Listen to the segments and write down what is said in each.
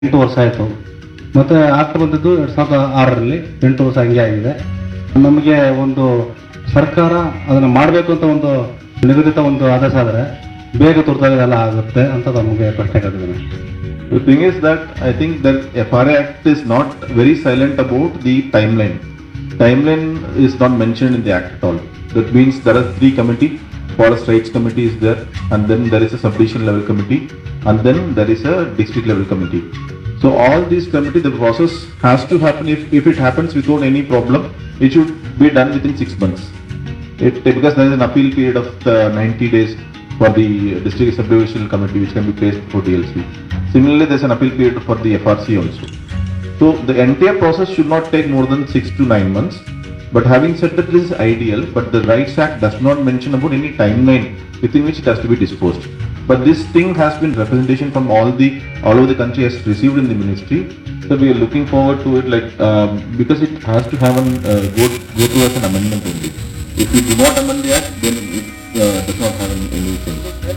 ಎಂಟು ವರ್ಷ ಆಯಿತು ಮತ್ತೆ ಆಗ್ತಾ ಬಂದಿದ್ದು ಎರಡು ಸಾವಿರದ ಆರರಲ್ಲಿ ಎಂಟು ವರ್ಷ ಹಂಗೆ ಆಗಿದೆ ನಮಗೆ ಒಂದು ಸರ್ಕಾರ ಅದನ್ನು ಮಾಡಬೇಕು ಅಂತ ಒಂದು ನಿಗದಿತ ಒಂದು ಆದೇಶ ಆದರೆ ಬೇಗ ತುರ್ತಾಗಿ ಎಲ್ಲ ಆಗುತ್ತೆ ಅಂತ ನಮಗೆ ಪ್ರಶ್ನೆ ಕೇಳಿದ್ದೀನಿ The thing is that I think that FRA Act is not very silent about the timeline. Timeline is not mentioned in the Act at all. That means there are three committee, Forest Rights Committee is there, and then there is a subdivision level committee, and then there is a district level committee. So all these committee, the process has to happen. If, if it happens without any problem, it should be done within six months. It, because there is an appeal period of uh, 90 days for the district subdivisional committee which can be placed for DLC. Similarly, there's an appeal period for the FRC also. So the entire process should not take more than six to nine months. But having said that this is ideal, but the Rights Act does not mention about any timeline within which it has to be disposed. But this thing has been representation from all the all over the country has received in the ministry. So we are looking forward to it like um, because it has to have an uh, go go through as an amendment only. If we do not amend the act, then it uh, does not have any, anything.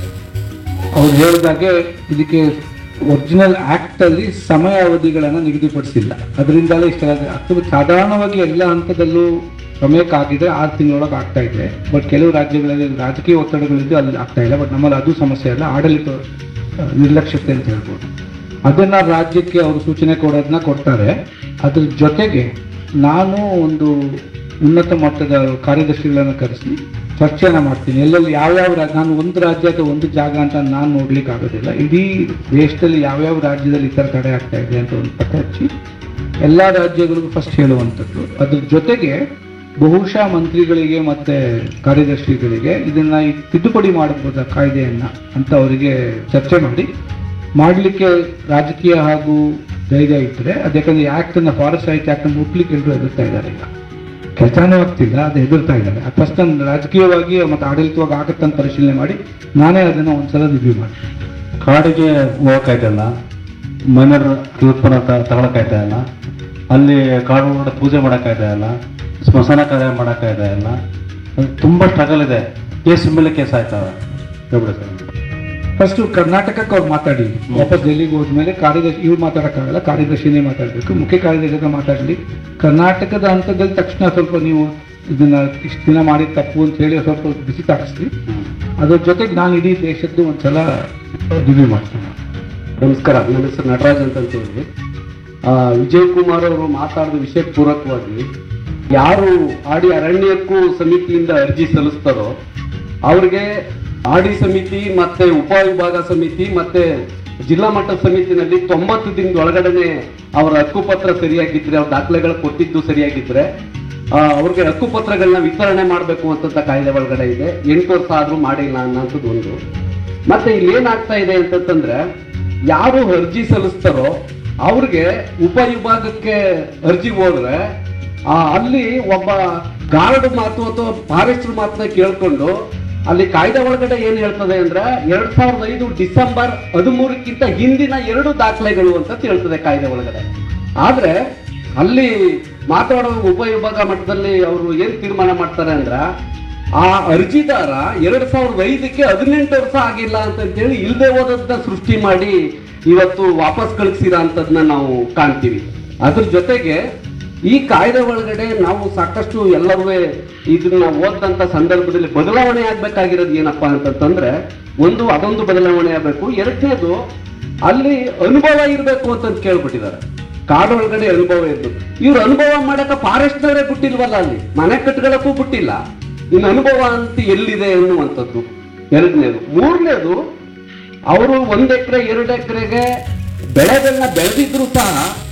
ಅವ್ರು ಹೇಳಿದಾಗೆ ಇದಕ್ಕೆ original act ಅಲ್ಲಿ ಸಮಯ ಅವಧಿಗಳನ್ನು ನಿಗದಿಪಡಿಸಿಲ್ಲ ಅದರಿಂದಲೇ ಇಷ್ಟ ಆಗ್ತದೆ ಸಾಧಾರಣವಾಗಿ ಎಲ್ಲ ಹಂತದಲ್ಲೂ ಸಮಯಕ್ಕಾಗಿದೆ ಆರು ತಿಂಗಳೊಳಗೆ ಆಗ್ತಾ ಇದೆ ಬಟ್ ಕೆಲವು ರಾಜ್ಯಗಳಲ್ಲಿ ರಾಜಕೀಯ ಒತ್ತಡಗಳಿದ್ದು ಅಲ್ಲಿ ಆಗ್ತಾ ಇಲ್ಲ ಬಟ್ ನಮ್ಮಲ್ಲಿ ಅದು ಸಮಸ್ಯೆ ಅಲ್ಲ ಆಡಳಿತ ಆ, ನಿರ್ಲಕ್ಷ್ಯತೆ ಅಂತ ಹೇಳ್ಬೋದು ಅದನ್ನ ರಾಜ್ಯಕ್ಕೆ ಅವರು ಸೂಚನೆ ಕೊಡೋದನ್ನ ಕೊಡ್ತಾರೆ ಅದ್ರ ಜೊತೆಗೆ ನಾನು ಒಂದು ಉನ್ನತ ಮಟ್ಟದ ಕಾರ್ಯದರ್ಶಿಗಳನ್ನು ಕರೆಸಿ ಚರ್ಚೆನ ಮಾಡ್ತೀನಿ ಎಲ್ಲೆಲ್ಲಿ ಯಾವ್ಯಾವ ರಾಜ್ಯ ನಾನು ಒಂದು ರಾಜ್ಯ ಅಥವಾ ಒಂದು ಜಾಗ ಅಂತ ನಾನು ನೋಡ್ಲಿಕ್ಕೆ ಆಗೋದಿಲ್ಲ ಇಡೀ ದೇಶದಲ್ಲಿ ಯಾವ್ಯಾವ ರಾಜ್ಯದಲ್ಲಿ ಈ ಥರ ತಡೆ ಆಗ್ತಾ ಇದೆ ಅಂತ ಒಂದು ಪತ್ತೆ ಹಚ್ಚಿ ಎಲ್ಲ ರಾಜ್ಯಗಳಿಗೂ ಫಸ್ಟ್ ಹೇಳುವಂಥದ್ದು ಅದ್ರ ಜೊತೆಗೆ ಬಹುಶಃ ಮಂತ್ರಿಗಳಿಗೆ ಮತ್ತೆ ಕಾರ್ಯದರ್ಶಿಗಳಿಗೆ ಇದನ್ನ ಈ ತಿದ್ದುಪಡಿ ಮಾಡಬಹುದಾ ಕಾಯ್ದೆಯನ್ನ ಅಂತ ಅವರಿಗೆ ಚರ್ಚೆ ಮಾಡಿ ಮಾಡಲಿಕ್ಕೆ ರಾಜಕೀಯ ಹಾಗೂ ಧೈರ್ಯ ಇದ್ದರೆ ಅದು ಯಾಕಂದ್ರೆ ಆಕ್ಟ್ ಅನ್ನ ಫಾರೆಸ್ಟ್ ರೈಟ್ ಆಕ್ಟ್ ಅನ್ನು ಮುಟ್ಲಿಕ್ಕೆ ಎಲ್ಲರೂ ಎದುರ್ತಾ ಇದ್ದಾರೆ ಈಗ ಕೆಲಸನೂ ಆಗ್ತಿಲ್ಲ ಅದು ಎದುರ್ತಾ ಇದ್ದಾರೆ ಫಸ್ಟ್ ನಾನು ರಾಜಕೀಯವಾಗಿ ಮತ್ತು ಆಡಳಿತವಾಗಿ ಆಗತ್ತಂತ ಪರಿಶೀಲನೆ ಮಾಡಿ ನಾನೇ ಅದನ್ನು ಒಂದ್ಸಲ ರಿವ್ಯೂ ಮಾಡ್ತೀನಿ ಕಾಡಿಗೆ ಹೋಗಕ್ಕಾಯ್ತಾ ಇಲ್ಲ ಮೈನರ್ ಉತ್ಪನ್ನ ತಗೊಳಕ್ಕಾಯ್ತಾ ಇಲ್ಲ ಅಲ್ಲಿ ಕಾಡು ಒಳಗಡೆ ಪೂಜೆ ಮಾಡೋಕ್ಕಾಯ್ತಾ ಇಲ್ಲ ಸ್ಮಶಾನ ಕಾರ್ಯ ಮಾಡೋಕ್ಕಾಯ್ತಾ ಇಲ್ಲ ಅದು ತುಂಬ ಸ್ಟ್ರಗಲ್ ಇದೆ ಕೇಸ್ ಮೇಲೆ ಕೇಸ್ ಆಯ್ತವೆ ಹೇಳ್ಬಿಡಿ ಸರ್ ಫಸ್ಟ್ ಕರ್ನಾಟಕಕ್ಕೆ ಅವ್ರು ಮಾತಾಡಿ ವಾಪಸ್ ಡೆಲ್ಲಿಗೆ ಹೋದ್ಮೇಲೆ ಕಾರ್ಯದರ್ಶಿ ಇವ್ರು ಮಾತಾಡೋಕ್ಕಾಗಲ್ಲ ಕಾರ್ಯದರ್ಶಿನೇ ಮಾತಾಡಬೇಕು ಮುಖ್ಯ ಕಾರ್ಯದರ್ಶಿ ಹತ್ರ ಮಾತಾಡಲಿ ಕರ್ನಾಟಕದ ಹಂತದಲ್ಲಿ ತಕ್ಷಣ ಸ್ವಲ್ಪ ನೀವು ಇದನ್ನ ಇಷ್ಟು ದಿನ ಮಾಡಿದ ತಪ್ಪು ಅಂತ ಹೇಳಿ ಸ್ವಲ್ಪ ಬಿಸಿ ತಾಕಿಸ್ಲಿ ಅದ್ರ ಜೊತೆಗೆ ನಾನು ಇಡೀ ದೇಶದ್ದು ಒಂದ್ಸಲ ರಿವ್ಯೂ ಮಾಡ್ತೀನಿ ನಮಸ್ಕಾರ ನನ್ನ ಹೆಸರು ನಟರಾಜ್ ಅಂತ ಹೇಳಿ ಆ, ವಿಜಯ್ ಕುಮಾರ್ ಅವರು ಮಾತಾಡಿದ ವಿಷಯಕ್ಕೆ ಪೂರಕವಾಗಿ ಯಾರು ಆಡಿ ಅರಣ್ಯಕ್ಕೂ ಸಮಿತಿಯಿಂದ ಅರ್ಜಿ ಸಲ್ಲಿಸ್ತಾರೋ ಅವ್ರಿಗೆ ಆಡಿ ಸಮಿತಿ ಮತ್ತೆ ಉಪವಿಭಾಗ ಸಮಿತಿ ಮತ್ತೆ ಜಿಲ್ಲಾ ಮಟ್ಟದ ಸಮಿತಿನಲ್ಲಿ ತೊಂಬತ್ತು ದಿನದ ಒಳಗಡೆನೆ ಅವರ ಹಕ್ಕುಪತ್ರ ಸರಿಯಾಗಿದ್ರೆ ಅವ್ರ ದಾಖಲೆಗಳು ಕೊಟ್ಟಿದ್ದು ಸರಿಯಾಗಿದ್ರೆ ಆ, ಅವ್ರಿಗೆ ಹಕ್ಕುಪತ್ರಗಳನ್ನ ವಿತರಣೆ ಮಾಡಬೇಕು ಅಂತಂತ ಕಾಯ್ದೆ ಒಳಗಡೆ ಇದೆ ಎಂಟು ವರ್ಷ ಆದ್ರೂ ಮಾಡಿಲ್ಲ ಅನ್ನೋಂಥದ್ದು ಒಂದು ಮತ್ತೆ ಇಲ್ಲಿ ಏನಾಗ್ತಾ ಇದೆ ಅಂತಂದ್ರೆ ಯಾರು ಅರ್ಜಿ ಸಲ್ಲಿಸ್ತಾರೋ ಅವ್ರಿಗೆ ಉಪವಿಭಾಗಕ್ಕೆ ಅರ್ಜಿ ಹೋದ್ರೆ ಆ, ಅಲ್ಲಿ ಒಬ್ಬ ಗಾರ್ಡ್ ಮಾತು ಅಥವಾ ಫಾರೆಸ್ಟರ್ ಮಾತನ್ನ ಕೇಳ್ಕೊಂಡು ಅಲ್ಲಿ ಕಾಯ್ದೆ ಒಳಗಡೆ ಏನ್ ಹೇಳ್ತದೆ ಅಂದ್ರೆ ಎರಡ್ ಸಾವಿರದ ಐದು ಡಿಸೆಂಬರ್ ಹದಿಮೂರಕ್ಕಿಂತ ಹಿಂದಿನ ಎರಡು ದಾಖಲೆಗಳು ಅಂತ ಹೇಳ್ತದೆ ಕಾಯ್ದೆ ಒಳಗಡೆ ಆದ್ರೆ ಅಲ್ಲಿ ಮಾತಾಡೋ ಉಪವಿಭಾಗ ಮಟ್ಟದಲ್ಲಿ ಅವರು ಏನ್ ತೀರ್ಮಾನ ಮಾಡ್ತಾರೆ ಅಂದ್ರ ಆ ಅರ್ಜಿದಾರ ಎರಡ್ ಸಾವಿರದ ಐದಕ್ಕೆ ಹದಿನೆಂಟು ವರ್ಷ ಆಗಿಲ್ಲ ಅಂತಂತೇಳಿ ಇಲ್ಲದೆ ಹೋದದ್ನ ಸೃಷ್ಟಿ ಮಾಡಿ ಇವತ್ತು ವಾಪಸ್ ಕಳಿಸಿರೋ ಅಂತದ್ನ ನಾವು ಕಾಣ್ತೀವಿ ಅದ್ರ ಜೊತೆಗೆ ಈ ಕಾಯ್ದೆ ಒಳಗಡೆ ನಾವು ಸಾಕಷ್ಟು ಎಲ್ಲರೂ ಇದನ್ನ ಓದಂತ ಸಂದರ್ಭದಲ್ಲಿ ಬದಲಾವಣೆ ಆಗ್ಬೇಕಾಗಿರೋದು ಏನಪ್ಪಾ ಅಂತಂತಂದ್ರೆ ಒಂದು ಅದೊಂದು ಬದಲಾವಣೆ ಆಗ್ಬೇಕು ಎರಡನೇದು ಅಲ್ಲಿ ಅನುಭವ ಇರಬೇಕು ಅಂತ ಕೇಳ್ಬಿಟ್ಟಿದ್ದಾರೆ ಕಾಡು ಒಳಗಡೆ ಅನುಭವ ಇದ್ದು ಇವ್ರು ಅನುಭವ ಮಾಡಕ ಫಾರೆಸ್ಟ್ನವರೇ ಬಿಟ್ಟಿಲ್ವಲ್ಲ ಅಲ್ಲಿ ಮನೆ ಕಟ್ಗಳಕ್ಕೂ ಬಿಟ್ಟಿಲ್ಲ ಇನ್ನು ಅನುಭವ ಅಂತ ಎಲ್ಲಿದೆ ಅನ್ನುವಂಥದ್ದು ಎರಡನೇದು ಮೂರನೇದು ಅವರು ಒಂದ್ ಎಕರೆ ಎರಡು ಎಕರೆಗೆ ಬೆಳೆಗಳನ್ನ ಬೆಳೆದಿದ್ರು ಸಹ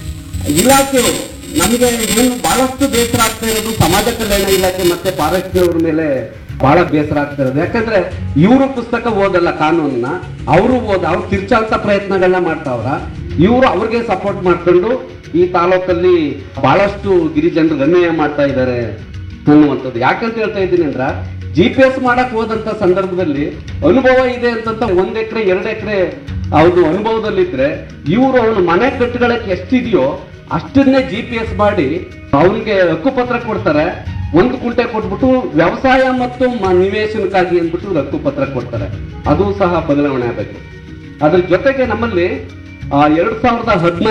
ಇಲಾಖೆಯವರು ನಮಗೆ ಏನು ಬಹಳಷ್ಟು ಬೇಸರ ಆಗ್ತಾ ಇರೋದು ಸಮಾಜ ಕಲ್ಯಾಣ ಇಲಾಖೆ ಮತ್ತೆ ಫಾರೆಸ್ಟ್ನವ್ರ ಮೇಲೆ ಬಹಳ ಬೇಸರ ಆಗ್ತಾ ಇರೋದು ಯಾಕಂದ್ರೆ ಇವರು ಪುಸ್ತಕ ಓದಲ್ಲ ಕಾನೂನನ್ನ ಅವರು ಓದ ಅವ್ರು ತಿರ್ಚಾಂತ ಪ್ರಯತ್ನಗಳನ್ನ ಮಾಡ್ತಾವ್ರ ಇವರು ಅವ್ರಿಗೆ ಸಪೋರ್ಟ್ ಮಾಡ್ಕೊಂಡು ಈ ತಾಲೂಕಲ್ಲಿ ಬಹಳಷ್ಟು ಗಿರಿಜನರಿಗೆ ಅನ್ಯಾಯ ಮಾಡ್ತಾ ಇದ್ದಾರೆ ಅನ್ನುವಂಥದ್ದು ಯಾಕಂತ ಹೇಳ್ತಾ ಇದ್ದೀನಿ ಅಂದ್ರ ಜಿ ಪಿ ಎಸ್ ಮಾಡಕ್ ಹೋದಂತ ಸಂದರ್ಭದಲ್ಲಿ ಅನುಭವ ಇದೆ ಅಂತಂತ ಒಂದ್ ಎಕರೆ ಎರಡು ಎಕರೆ ಅವ್ರು ಅನುಭವದಲ್ಲಿದ್ರೆ ಇವರು ಅವನು ಮನೆ ಕಟ್ಟುಗಳಕ್ಕೆ ಎಷ್ಟಿದೆಯೋ ಅಷ್ಟನ್ನೇ ಜಿ ಪಿ ಎಸ್ ಮಾಡಿ ಅವನಿಗೆ ಹಕ್ಕುಪತ್ರ ಕೊಡ್ತಾರೆ ಒಂದು ಕುಂಟೆ ಕೊಟ್ಬಿಟ್ಟು ವ್ಯವಸಾಯ ಮತ್ತು ಮ- ನಿವೇಶನಕ್ಕಾಗಿ ಅಂದ್ಬಿಟ್ಟು ಹಕ್ಕುಪತ್ರ ಕೊಡ್ತಾರೆ ಅದು ಸಹ ಬದಲಾವಣೆ ಆಗಬೇಕು ಅದ್ರ ಜೊತೆಗೆ ನಮ್ಮಲ್ಲಿ ಎರಡ್ ಸಾವಿರದ ಹದಿನಾರು